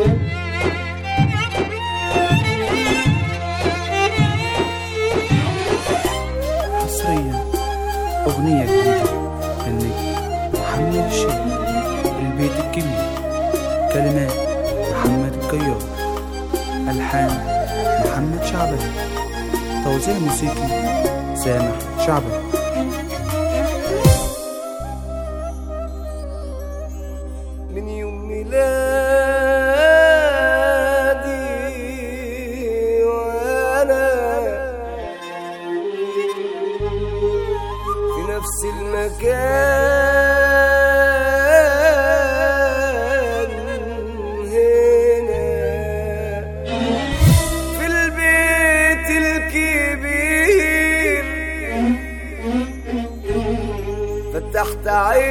حصريا أغنية جديدة للنجم محمد الشيخ البيت الجميل كلمات محمد الجيار ألحان محمد شعبان توزيع موسيقي سامح شعبان من يوم ميلادي وانا في نفس المكان هنا في البيت الكبير فتحت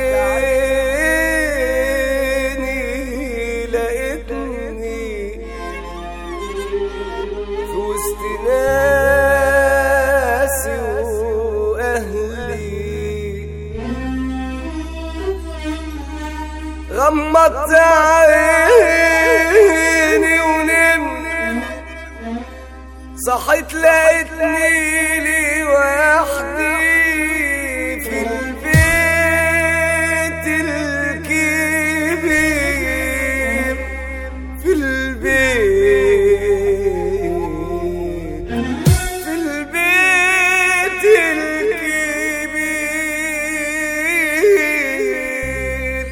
عيني لقيتني في وسط ناسي واهلي غمضت عيني ونمت صحيت لقيتني لوحدي في البيت الكبير في البيت في البيت الكبير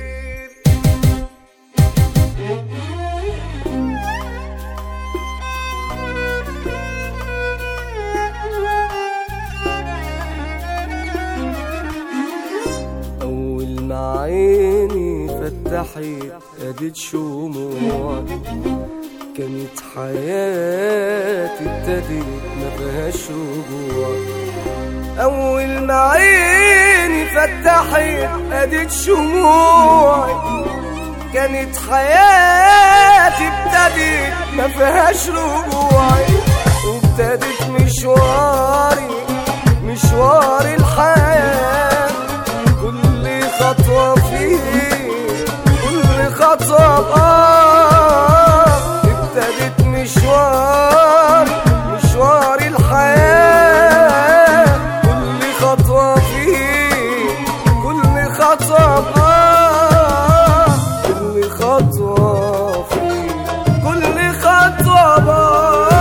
أول ما عيني فتحت أديت شموع كانت حياتي ابتدت ما فيهاش رجوع أول ما عيني فتحت أديت شموع كانت حياتي ابتدت ما فيهاش رجوع وابتدت مشواري مشوار الحياة كل خطوة فيه كل خطوة آه ابتدت مشوار مشوار الحياة كل خطوة فيه كل خطوة آه كل خطوة فيه كل خطوة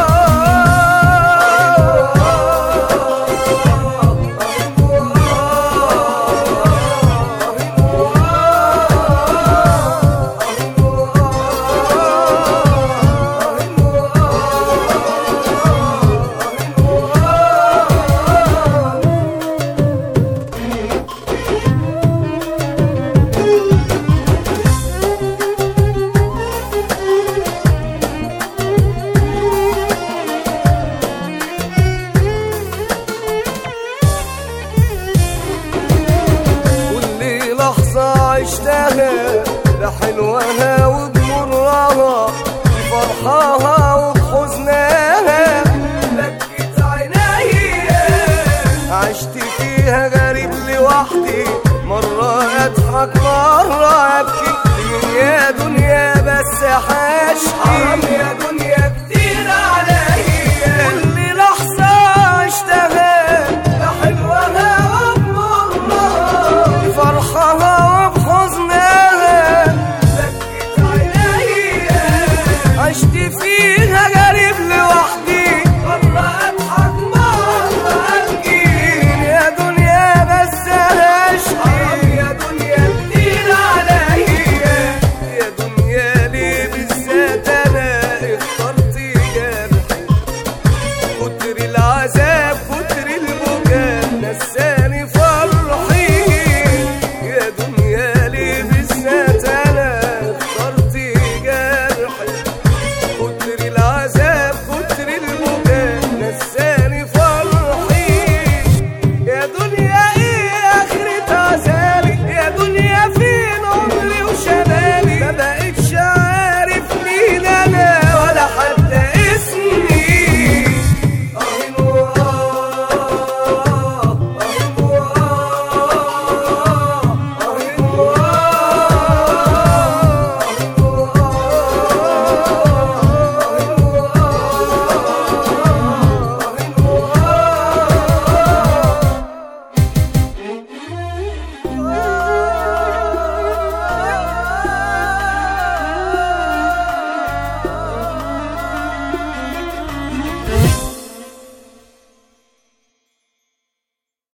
كل لحظة عشتها بحلوها وبمرها بفرحها وبحزنها بكت عينيا عشت فيها غريب لوحدي مرة أضحك مرة أبكي يا دنيا بس حاشتي يا دنيا كتير عليا كل لحظة عشتها بحلوها وبمرها بفرحها وبحزنها بكت عينيا عشت فيها